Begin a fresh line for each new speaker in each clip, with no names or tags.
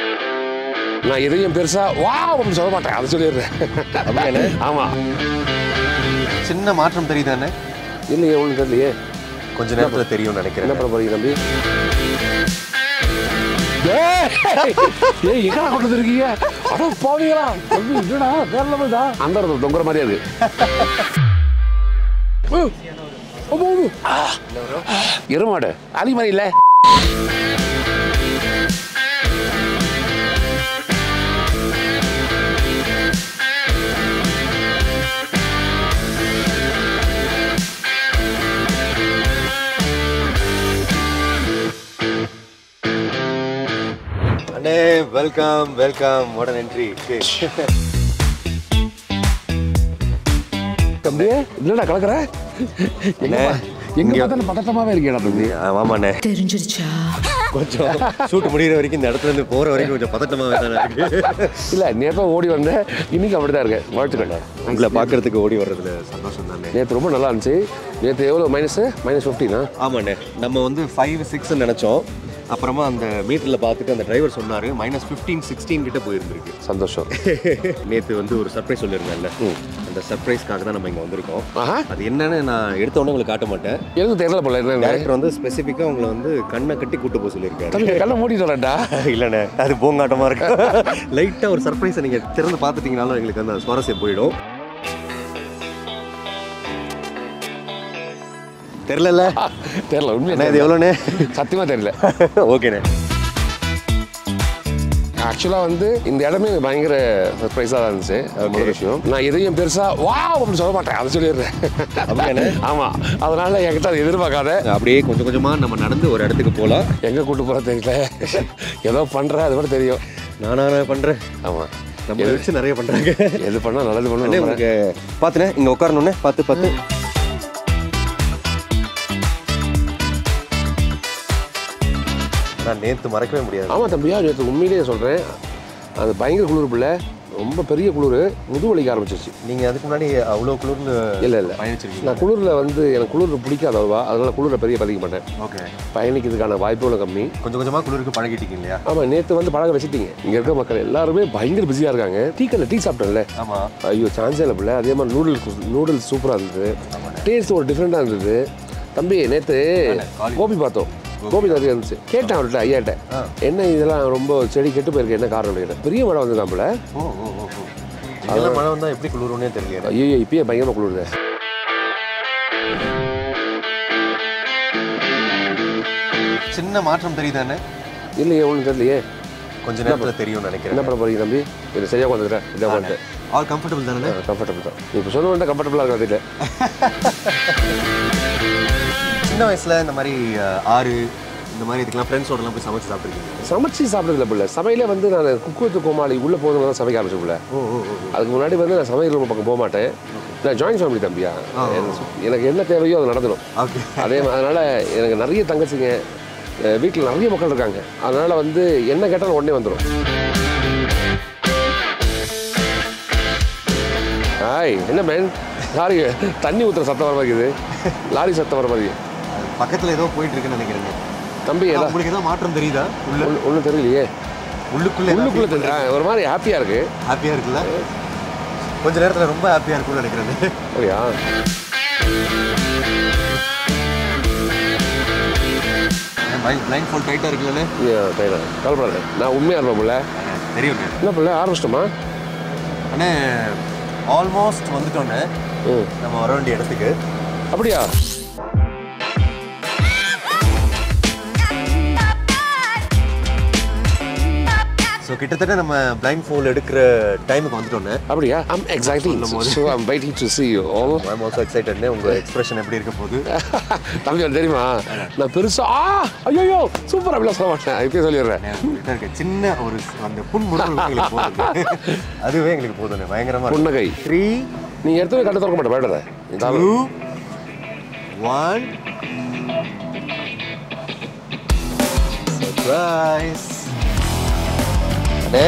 நான் எதையும் பெருசா வா அப்படின்னு சொல்ல மாட்டேன் அதை சொல்லிடுறேன்
அப்படியாண்ணே?
ஆமா
சின்ன மாற்றம் தெரியுதானே
இல்லையே ஒன்றும் தெரியலையே
கொஞ்ச நேரத்துல தெரியும்னு
என்ன
நினைக்கிறேன்
பண்ண போறீங்க தம்பி ஏய், ஏய் எங்கடா கொண்டு வந்திருக்கீங்க அட போவீங்களா தம்பி என்னடா வேற லெவல் தான் அந்த இடத்துல தொங்குற மாதிரியே இருக்கு ஓ, அம்மா, அம்மா. ஆ, எருமாடு அலி மாதிரி இல்ல
அண்ணே வெல்கம் வெல்கம் உடன் என்ட்ரி
தம்பி என்னடா கலக்குற எங்க பா- எங்க பார்த்தாலும் பதட்டமாவே இருக்கேடா தம்பி
ஆமாண்ணே
தெரிஞ்சிருச்சா
கொஞ்சம் ஷூட் முடியிற வரைக்கும் இந்த இடத்துல இருந்து போற வரைக்கும் கொஞ்சம் பதட்டமாவே தானே இருக்கு
இல்ல நேற்று ஓடி வந்தேன் இன்னைக்கு அப்படிதான் இருக்கேன் வாழ்த்துக்கள்
உங்களை பார்க்கறதுக்கு ஓடி வர்றதுல சந்தோஷம் தானே
நேற்று ரொம்ப நல்லா இருந்துச்சு நேற்று எவ்வளோ மைனஸ் மைனஸ் ஃபிஃப்டினா
ஆமாண்ணே நம்ம வந்து ஃபைவ் சிக்ஸ் நினைச்சோம் அப்புறமா அந்த மீட்டர்ல பார்த்துட்டு அந்த டிரைவர் சொன்னாரு மைனஸ் ஃபிஃப்டீன் சிக்ஸ்டீன் கிட்ட போயிருந்திருக்கு
சந்தோஷம்
நேற்று வந்து ஒரு சர்ப்ரைஸ் சொல்லியிருந்தேன்ல அந்த சர்ப்ரைஸ்க்காக தான் நம்ம இங்க வந்திருக்கோம்
ஆஹா
அது என்னன்னு நான் எடுத்த உடனே உங்களுக்கு காட்ட மாட்டேன்
எனக்கு தெரியல போல என்ன
டேரக்டர் வந்து ஸ்பெசிஃபிக்காக உங்களை வந்து கண்ணை கட்டி கூட்டு போக சொல்லியிருக்காரு
தம்பி கண்ணை மூடிட்டு வரேன்டா
இல்லைண்ணே அது போங்காட்டமா இருக்கு லைட்டாக ஒரு சர்ப்ரைஸை நீங்க திறந்து பார்த்துட்டீங்கனாலும் எங்களுக்கு அந்த சுவாரஸ்யம் போயிடும் தெரிலல
தெரியல
அண்ணா
உண்மையா
இது எவ்வளோண்ணே
சத்தியமா தெரியல
ஓகேண்ணே
ஆக்சுவலாக வந்து இந்த இடமே எனக்கு பயங்கர சர்ப்ரைஸாக தான் இருந்துச்சு அது முதல் விஷயம் நான் எதையும் பெருசா வா அப்படின்னு சொல்ல மாட்டேன் அதை சொல்லிடுறேன்
அப்படியாண்ணே?
ஆமா அதனால என்கிட்ட அதை எதிர்பார்க்காத
அப்படியே கொஞ்சம் கொஞ்சமா நம்ம நடந்து ஒரு இடத்துக்கு போகலாம்
எங்க கூட்டு போற தெரியல ஏதோ பண்ற அது கூட தெரியும்
நானா பண்றேன்
ஆமா
நம்ம வச்சு நிறைய பண்றாங்க
எது பண்ணா நல்லது
அண்ணே
பண்ணணும்
உங்களுக்கு பார்த்துண்ணே இங்க உட்காரணுண்ணே பார்த்து பார்த்து நான் நேத்து மறக்கவே முடியாது
ஆமா தம்பியா நேற்று உண்மையிலேயே சொல்றேன் அது பயங்கர குளிர் பிள்ளை ரொம்ப பெரிய குளிர் முது வலிக்க ஆரம்பிச்சிருச்சு
நீங்க அதுக்கு முன்னாடி அவ்வளோ குளிர்ல
இல்ல இல்ல
பயணிச்சிருக்கீங்க
நான் குளிரில் வந்து எனக்கு குளிர் பிடிக்காத அவ்வளவா அதனால குளிரை பெரிய பதிக்க மாட்டேன்
ஓகே
பயணிக்கிறதுக்கான வாய்ப்புகளும் கம்மி
கொஞ்சம் கொஞ்சமா குளிருக்கு பழகிட்டீங்க இல்லையா
ஆமா நேற்று வந்து பழக வச்சுட்டீங்க இங்க இருக்க மக்கள் எல்லாருமே பயங்கர பிஸியா இருக்காங்க டீ கல்ல டீ சாப்பிட்டேன்ல
ஆமா
ஐயோ சான்ஸே இல்லை பிள்ளை அதே மாதிரி நூடுல்ஸ் நூடுல்ஸ் சூப்பராக இருந்தது டேஸ்ட் ஒரு டிஃப்ரெண்ட்டாக இருந்தது தம்பி நேற்று கோபி பார்த்தோம் கோபி நிறைய இருந்துச்சு கேட்டேன் அவர்கிட்ட ஐயாட்ட என்ன இதெல்லாம் ரொம்ப செடி கெட்டு போயிருக்கு என்ன காரணம் கேட்டேன் பெரிய மழை வந்து நம்மள
ஓ ஓ ஓ ஓ இதெல்லாம் மழை வந்தா எப்படி குளிரும்னே தெரியல
ஐயோ இப்பயே பயங்கரமாக குளிருது
சின்ன மாற்றம் தெரியுதானே
இல்லையே ஒன்றும் தெரியலையே
கொஞ்ச நேரத்துல தெரியும்னு நினைக்கிறேன்
என்ன பண்ண போறீங்க தம்பி இது சரியாக உட்காந்துக்கிறேன் இதாக உட்காந்துட்டு
ஆல் கம்ஃபர்டபுள் தானே
கம்ஃபர்டபுள் தான் இப்போ சொல்ல வேண்டாம் கம்ஃபர்டபுளாக இருக்காது இல்லை
சின்ன வயசுல இந்த மாதிரி அஹ், ஆறு இந்த மாதிரி இதுக்கெல்லாம் ஃப்ரெண்ட்ஸோடலாம் போய் சமைச்சு சாப்பிட்ருக்கீங்க
சமைச்சு சாப்பிட்றதுல பிள்ளை சமையலே வந்து நான் குக்குவத்து கோமாளி உள்ளே போதும் தான் சமைக்க ஆரம்பிச்ச பிள்ளை
ஓ ஓ ஓ
அதுக்கு முன்னாடி வந்து நான் சமையல் ரூம் பக்கம் போக மாட்டேன் நான் ஜாயின்ட் ஃபேமிலி தம்பியா எனக்கு சு- எனக்கு என்ன தேவையோ அது நடந்துடும்
ஓகே
அதே மா- அதனால எனக்கு நிறைய தங்கச்சிங்க வீட்டில் நிறைய மக்கள் இருக்காங்க அதனால வந்து என்ன கேட்டாலும் உடனே வந்துடும் ஹாய் என்ன மேன் லாரி தண்ணி ஊற்றுற சத்தம் வர மாதிரி இருக்குது லாரி சத்தம் வர மாதிரி
பக்கத்துல ஏதோ போயிட்டு இருக்குன்னு நினைக்கிறேன்
தம்பி ஏதா
உங்களுக்கு ஏதோ மாற்றம் தெரியுதா உள்ள
ஒன்றும் தெரியலையே
உள்ளுக்குள்ள
உள்ளுக்குள்ளே தெரியல ஆ, ஒரு மாதிரி ஹாப்பியாக இருக்கு
ஹாப்பியா இருக்குல்ல கொஞ்ச நேரத்துல ரொம்ப ஹாப்பியா இருக்கும்னு நினைக்கிறேன்
அப்படியா
பிளைண்ட் ஃபோல் டைட்டா இருக்குல்ல
கவலைப்படாத நான் உண்மையாக இருப்பேன் பிள்ளை
தெரியுங்க
என்ன பிள்ளை ஆரம்பிச்சிட்டோமா
அண்ணே ஆல்மோஸ்ட் வந்துட்டோன்னே
ம்
நம்ம வர வேண்டிய இடத்துக்கு
அப்படியா
ஸோ கிட்டத்தட்ட நம்ம பிளைண்ட் ஃபோல் எடுக்கிற டைமுக்கு வந்துட்டோன்னே
அப்படியா I'm exactly so I'm waiting to see you all
I'm also எக்ஸைட்டட்னே உங்க எக்ஸ்பிரஷன் எப்படி இருக்க போகுது
தம்பி உனக்கு தெரியுமா நான் பெருசா ஆ ஐயோ சூப்பர் அப்படிலாம் சொல்ல மாட்டேன் இப்பயே சொல்லிடுறேன்
உங்ககிட்ட இருக்க சின்ன ஒரு அந்த புன்முறுவல் எங்களுக்கு போதும் அதுவே எங்களுக்கு போதும் பயங்கரமா இருக்கு
புன்னகை
த்ரீ
நீ எடுத்து கண்டு திறக்க மாட்டேன் பயப்படாத நீ தாராளமா-
டூ ஒன் சர்ப்ரைஸ் அண்ணே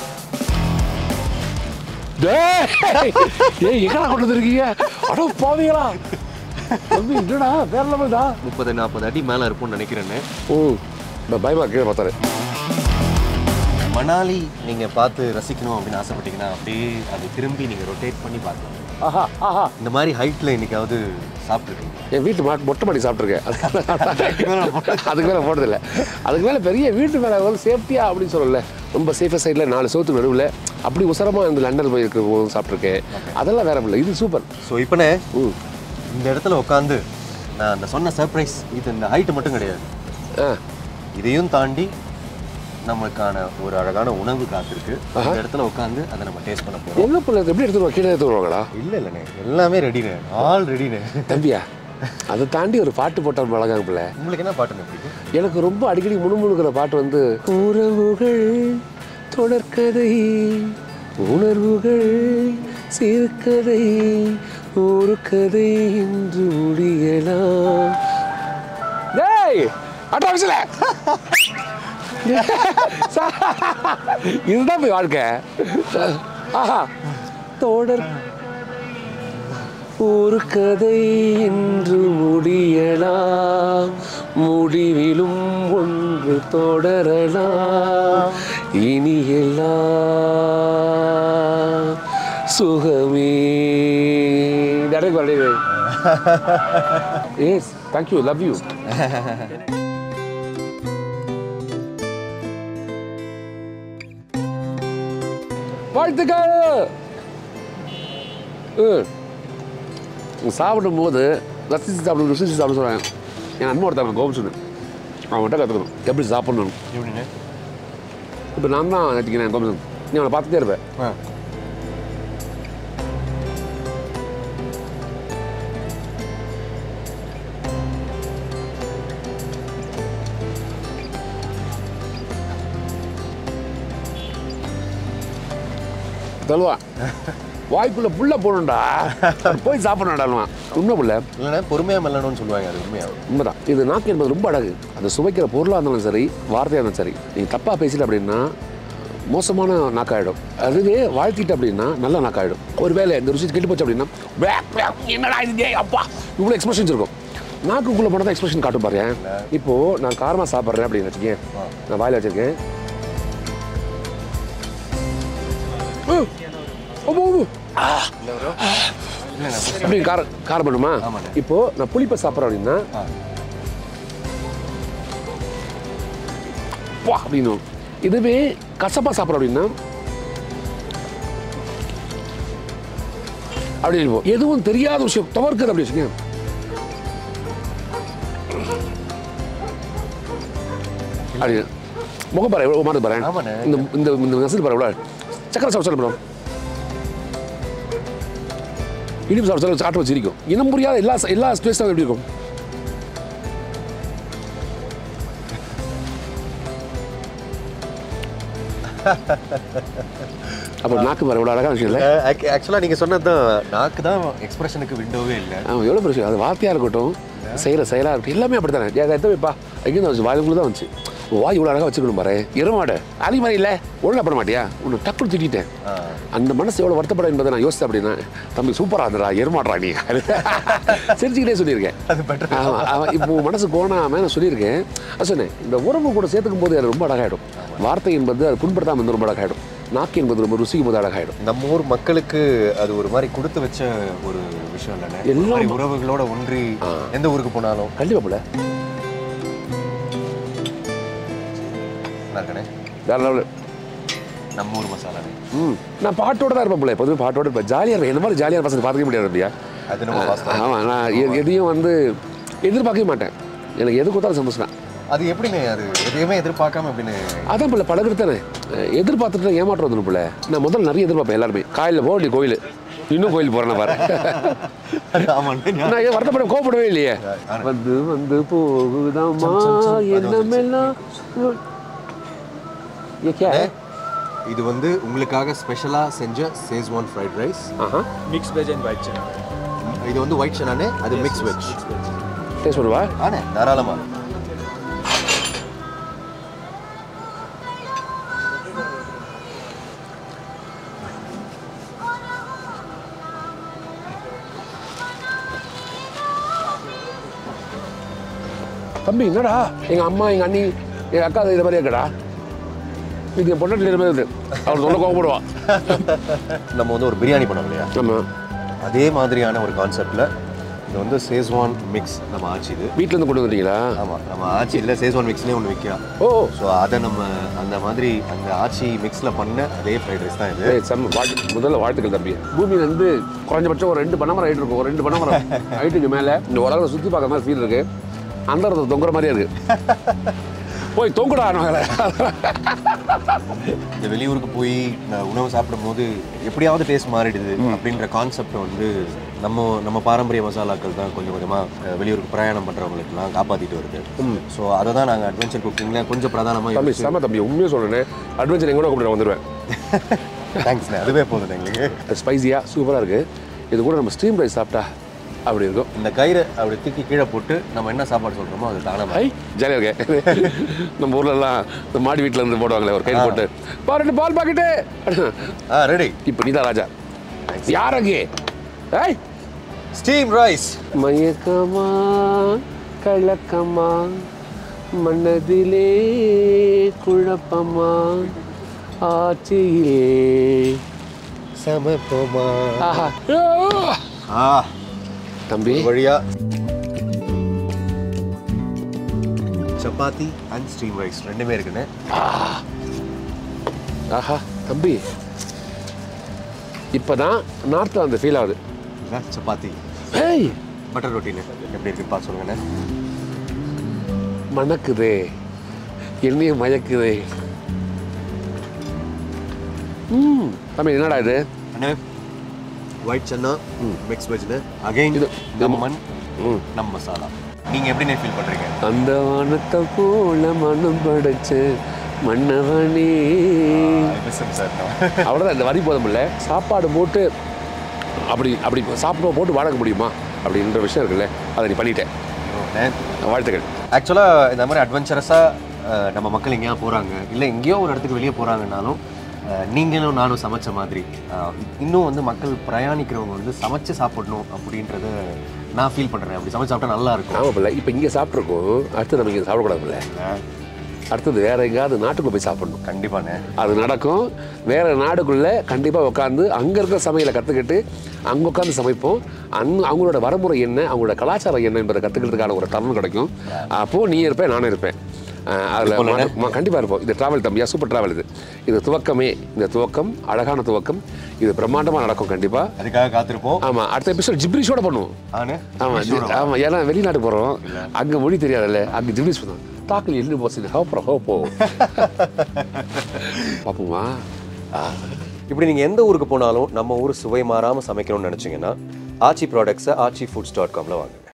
டேய் ஏய் எங்கடா கொண்டு வந்திருக்கீங்க அட போவீங்களா தம்பி என்னடா வேற லெவல் தான்
முப்பது நாற்பது அடி மேலே இருக்கும்னு நினைக்கிறேன்னு
ம் ப- பயமா கீழே பார்த்தாரு
மணாலி நீங்கள் பார்த்து ரசிக்கணும் அப்படின்னு ஆசைப்பட்டீங்கன்னா அப்படியே அது திரும்பி நீங்கள் ரொட்டேட் பண்ணி பார்க்கலாம்
ஆஹா ஆஹா
இந்த மாதிரி ஹைட்டில் இன்னைக்காவது சாப்பிட்ருக்கீங்க
என் வீட்டு மா மொட்டை மாடி சாப்பிட்ருக்கேன் அதுக்கு மேலே போட்டதில்ல அதுக்கு மேலே பெரிய வீட்டு மேலே வந்து சேஃப்டியா அப்படின்னு சொல்லல ரொம்ப சேஃபர் சைடில் நாலு சோத்துக்கு நடுவில் அப்படி உசரமாக இந்த லண்டன் போய் இருக்கிற போதும் சாப்பிட்ருக்கேன் அதெல்லாம் வேற இல்லை இது சூப்பர்
ஸோ இப்போனே
ம்
இந்த இடத்துல உட்காந்து நான் அந்த சொன்ன சர்ப்ரைஸ் இது இந்த ஹைட்டு மட்டும் கிடையாது
ஆ
இதையும் தாண்டி நமக்கான ஒரு அழகான உணவு காத்திருக்கு இந்த இடத்துல உட்காந்து அதை நம்ம டேஸ்ட் பண்ண போகிறோம்
எங்கே பிள்ளை எப்படி எடுத்துருவா கீழே எடுத்துருவாங்களா
இல்லை இல்லைண்ணே எல்லாமே ரெடிண்ணே ஆல் ரெடிண்ணே
தம்பியா அதை தாண்டி ஒரு பாட்டு போட்டால் பழகாங்க பிள்ளை
உங்களுக்கு என்ன பாட்டுன்னு பிடிக்கும்
எனக்கு ரொம்ப அடிக்கடி முணுமுணுக்கிற பாட்டு வந்து உறவுகள் தொடர்கதை உணர்வுகள் சிறுகதை ஒரு கதை இன்று முடியலாம் டேய் ஆட்டோ ஆஃபீஸில் இதுதான் போய் வாழ்க்கை ஆஹா தொடர் ஒரு கதை இன்று முடியலாம் முடிவிலும் ஒன்று தொடரலாம் இனி எல்லாம் சுகமே எஸ் தேங்க்யூ லவ் யூ வாழ்த்துக்கள் ம் சாப்பிடும் போது ரசித்து சாப்பிடும் ருசிச்சு சாப்பிட சொல்கிறாங்க என் அண்ணன் ஒருத்தவங்க கோபிச்சுன்னு அவன்கிட்ட கற்றுக்கணும் எப்படி சாப்பிடணும்
எப்படிண்ணே
இப்போ நான் தான் நட்டிக்கிறேன் கோபிச்சன் நீ அவனை பார்த்துட்டே இருப்பேன்
ஆ
தருவா வாய்க்குள்ள புள்ள போகணும்டா போய் சாப்பிடணும்டா உண்மை புள்ள
இல்லைண்ணே பொறுமையாக மெல்லணும்னு சொல்லுவாங்க அது உண்மையாக
உண்மைதான் இது நாக்கு என்பது ரொம்ப அழகு அது சுவைக்கிற பொருளாக இருந்தாலும் சரி வார்த்தையாக இருந்தாலும் சரி நீங்கள் தப்பாக பேசிட்ட அப்படின்னா மோசமான நாக்காயிடும் அதுவே வாழ்த்திட்ட அப்படின்னா நல்ல நாக்காயிடும் ஒருவேளை இந்த ருசி கெட்டு போச்சு அப்படின்னா "வே- வே, என்னடா இது ஏய், அப்பா இவ்வளோ எக்ஸ்பிரஷன்ஸ் இருக்கும் நாக்குக்குள்ளே போனால் தான் எக்ஸ்பிரஷன் காட்டும் பாரு இப்போ நான் காரமாக சாப்பிட்றேன் அப்படின்னு வச்சுக்கேன் நான் வாயில் வச்சிருக்கேன் உ, அம்மோ, அம்மோ.
இல்லைண்ணே
அப்படி காரம் காரம் பண்ணுமா
ஆமாண்ணே.
இப்போ நான் புளிப்பை சாப்பிட்றேன் அப்படின்னா
ஆ
பா அப்படின்னு இதுவே கசப்பா சாப்பிட்றோம் அப்படின்னா அப்படி இருக்கும் எதுவும் தெரியாத விஷயம் தவிர்க்குது அப்படி வச்சுக்கேன் அப்படி முகம் பாரு எவ்வளோ மாறுது பாரு
ஆமாண்ணே.
இந்த இந்த இந்த நெசல் பாரு எவ்வளோ சக்கரை சாப்பிட சொல்ல ப்ரோ இனிப்பு சாப்பிட சொல்ல சாப்பிட்டு வச்சிருக்கும் இனம் புரியாத எல்லா எல்லா டேஸ்ட்டாக எப்படி இருக்கும் அப்போ நாக்கு பாரு எவ்வளோ அழகான விஷயம் இல்லை
ஆக்சுவலாக நீங்கள் சொன்னது தான் நாக்கு தான் எக்ஸ்பிரஷனுக்கு விண்டோவே இல்லை
அவன் எவ்வளோ பெரிய விஷயம் அது வார்த்தையாக இருக்கட்டும் செய்கிற செயலாக இருக்கட்டும் எல்லாமே அப்படி தானே எதை எத்த வைப்பா எங்கேருந்து வந்துச்சு வாயுக்குள்ள தான் வந்துச்சு உன் வாய் இவ்வளோ அழகாக வச்சுக்கணும் பாரு எருமாடு அதே மாதிரி இல்லை ஒழுங்கா பண்ண மாட்டியா உன்னை டக்குனு திட்டிட்டேன்
ஆ.
அந்த மனசு எவ்வளோ வருத்தப்படும் என்பதை நான் யோசித்தேன் அப்படின்னா தம்பி சூப்பராக இருந்தடா எருமாடுறா நீ சிரிச்சுக்கிட்டே சொல்லியிருக்கேன்
அது பெட்டர்
ஆமாம் அவன் இப்போ உன் மனசு கோணாமல் நான் சொல்லியிருக்கேன் அது சொன்னேன் இந்த உறவு கூட சேர்த்துக்கும் போது அது ரொம்ப அழகாயிடும் வார்த்தை என்பது அது புண்படுத்தாமல் வந்து ரொம்ப அழகாயிடும் நாக்கு என்பது ரொம்ப ருசிக்கும் போது அழகாயிடும்
நம்ம ஊர் மக்களுக்கு அது ஒரு மாதிரி கொடுத்து வச்ச ஒரு விஷயம் இல்லைண்ணே ஒரு
எல்லாம்
மாதிரி உறவுகளோட ஒன்றி எந்த ஊருக்கு போனாலும்
கண்டிப்பாக போல
நல்லா இருக்கண்ணே
வேற லெவலு
நம்ம ஊர் மசாலாண்ணே
ம் நான் பாட்டோட தான் இருப்பேன் போல எப்போதுமே பாட்டோட இருப்பேன் ஜாலியாக இருப்பேன் இந்த மாதிரி ஜாலியான பசங்க பார்க்கவே முடியாது இல்லையா
அது நம்ம வாஸ்தவம்
ஆமாம் நான் எ- எதையும் வந்து எதிர்பார்க்கவே மாட்டேன் எனக்கு எது கொடுத்தாலும் சந்தோஷம் தான்
அது எப்படிண்ணே அது எதையுமே எதிர்பார்க்காம எப்படின்னு
அதான் பிள்ளை பழகிறது தானே எதிர்பார்த்துட்டு ஏமாற்றம் வந்துடும் பிள்ளை நான் முதல்ல நிறைய எதிர்பார்ப்பேன் எல்லாருமே காலையில் போக வேண்டிய கோயில் இன்னும் கோயில் போகிறேன் பாரு
ஆமாண்ணே
நான் ஏன் வருத்தப்பட கோபப்படவே இல்லையே வந்து வந்து போகுதாமா என்னமெல்லாம் ये क्या है
இது வந்து உங்களுக்காக ஸ்பெஷலாக செஞ்ச சேஸ்வான் ஃப்ரைட் ரைஸ்
ஆஹா
Mixed veg and white chana.
இது வந்து ஒயிட் சனானே அது மிக்ஸ் வெஜ்
டேஸ்ட் பண்ணுவா
ஆனே தாராளமா
தம்பி என்னடா எங்கள் அம்மா எங்கள் அண்ணி எங்கள் அக்கா இதை மாதிரி இருக்கடா இது என் பொண்ணு மாதிரி இருக்கு அவர் சொல்ல கோவப்படுவான்
நம்ம வந்து ஒரு பிரியாணி பண்ணோம் இல்லையா
ஆமாம்
அதே மாதிரியான ஒரு கான்செப்டில் இது வந்து சேஸ்வான் மிக்ஸ் நம்ம ஆச்சு இது
வீட்டிலேருந்து கொண்டு வந்துட்டீங்களா
ஆமாம் நம்ம ஆச்சி இல்லை சேஸ்வான் மிக்ஸ்லேயே ஒன்று விற்கிறோம்
ஓ
ஸோ அதை நம்ம அந்த மாதிரி அந்த ஆச்சி மிக்ஸில் பண்ண அதே ஃப்ரைட் ரைஸ் தான் இது
ஏய் செம்ம வாழ்த்து முதல்ல வாழ்த்துக்கள் தம்பி பூமியில இருந்து குறைஞ்சபட்சம் ஒரு ரெண்டு பணமரம் ஹைட் இருக்கும் ஒரு ரெண்டு பணமரம் ஹைட்டுக்கு மேலே இந்த உலகத்தை சுற்றி பார்க்குற மாதிரி ஃபீல் இருக்கு அந்த இடத்துல தொங்குற மாதிரியே இருக்கு போய் தொங்குடா நாங்களே
இந்த வெளியூருக்கு போய் நான் உணவு சாப்பிடும்போது எப்படியாவது டேஸ்ட் மாறிடுது அப்படின்ற கான்செப்டை வந்து நம்ம நம்ம பாரம்பரிய மசாலாக்கள் தான் கொஞ்சம் கொஞ்சமாக வெளியூருக்கு பிரயாணம் பண்ணுறவங்களுக்குலாம் காப்பாற்றிட்டு வருது ஸோ அதை தான் நாங்கள் அட்வென்ச்சர் குக்கிங்கில் கொஞ்சம் பிரதானமாக
தம்பி செம்ம தம்பி உண்மையாக சொல்கிறேன் அட்வென்ச்சர் எங்க கூட கூப்பிட்டு வந்துடுவேன்
தேங்க்ஸ்ண்ணே அதுவே போதும் எங்களுக்கு
ஸ்பைசியாக சூப்பராக இருக்குது இது கூட நம்ம ஸ்டீம் ரைஸ் சாப்பிட்டா அப்படி இருக்கும்
இந்த கயிறை அப்படி தூக்கி கீழே போட்டு நம்ம என்ன சாப்பாடு சொல்கிறோமோ அது தானமாக
ஐ ஜாலியாக இருக்கேன் நம்ம ஊர்லலாம் இந்த மாடி வீட்டில் இருந்து போடுவாங்களே ஒரு கை போட்டு பாருட்டு பால் பாக்கெட்டு
ஆ ரெடி
இப்போ நீதான் ராஜா யார் அங்கே ஏய்
ஸ்டீம் ரைஸ்
மயக்கமா கலக்கமா மனதிலே குழப்பமா ஆட்சியிலே
சமப்போமா
ஆஹா
ஆ
தம்பி
வழியா சப்பாத்தி அண்ட் ஸ்டீம் ரைஸ் ரெண்டுமே இருக்குண்ணே
ஆஹா தம்பி இப்போதான் நார்த்தில் அந்த ஃபீல் ஆகுது
இதான் சப்பாத்தி
ஏய்
பட்டர் ரொட்டின்னு எப்படி இருக்குன்னு பார்த்து சொல்லுங்கண்ணே
மணக்குதே என்னையும் மயக்குதே ம் தம்பி என்னடா இது
அண்ணே ஒயிட் சன்னா மிக்ஸ் வெஜ்னு அகைன்
இது-
நம்ம மண்
ம்
நம்ம மசாலா நீங்கள் எப்படிண்ணே ஃபீல் பண்ணுறீங்க
அந்த வானத்தை போல மனம் படைச்ச மன்னவனே
சார்
அவ்வளோதான் இந்த வரி போதுமில்ல சாப்பாடு போட்டு அப்படி அப்படி சாப்பிட போட்டு வாடகை முடியுமா அப்படின்ற விஷயம் இருக்குல்ல அதை நீ பண்ணிட்டேன் வாழ்த்துக்கள்
ஆக்சுவலாக இந்த மாதிரி அட்வென்ச்சரஸாக நம்ம மக்கள் எங்கேயா போகிறாங்க இல்லை எங்கேயோ ஒரு இடத்துக்கு வெளியே போகிறாங்கனாலும் நீங்களும் நானும் சமைச்ச மாதிரி அஹ், இன்னும் வந்து மக்கள் பிரயாணிக்கிறவங்க வந்து சமைச்சு சாப்பிடணும் அப்படின்றத நான் ஃபீல் பண்ணுறேன் அப்படி சமைச்சு சாப்பிட்டா நல்லா இருக்கும்
ஆமாம் பிள்ளை இப்போ இங்கே சாப்பிட்ருக்கோம் அடுத்து நம்ம இங்கே சாப்பிடக்கூடாதுல்ல அடுத்தது வேற எங்கேயாவது நாட்டுக்குள்ள போய் சாப்பிடணும்
கண்டிப்பாண்ணே
அது நடக்கும் வேற நாடுக்குள்ளே கண்டிப்பாக உட்காந்து அங்கே இருக்கிற சமையலை கற்றுக்கிட்டு அங்கே உட்காந்து சமைப்போம் அங் அவங்களோட வரமுறை என்ன அவங்களோட கலாச்சாரம் என்ன என்பதை கற்றுக்கிறதுக்கான ஒரு தருணம் கிடைக்கும் அப்போது நீ இருப்பேன் நானும் இருப்பேன் அதில் கண்டிப்பாக இருப்போம் இது ட்ராவல் தம்பியா சூப்பர் ட்ராவல் இது இது துவக்கமே இந்த துவக்கம் அழகான துவக்கம் இது பிரம்மாண்டமாக நடக்கும் கண்டிப்பாக
அதுக்காக காத்திருப்போம்
ஆமாம் அடுத்த எபிசோட் ஜிப்ரிஷோட பண்ணுவோம்
ஆனு
ஆமாம் ஜி- ஆமாம் ஏன்னா வெளிநாட்டு போகிறோம் அங்கே மொழி தெரியாதுல்ல அங்கே ஜிப்ரிஷ் பண்ணுவோம் தாக்கில் எழுதி போச்சு ஹோப்போ ஹோப்போ பார்ப்போமா
இப்படி நீங்கள் எந்த ஊருக்கு போனாலும் நம்ம ஊர் சுவை மாறாமல் சமைக்கணும்னு நினச்சிங்கன்னா ஆச்சி ப்ராடக்ட்ஸை ஆச்சி ஃபுட்ஸ் டாட் காமில் வாங்குங்க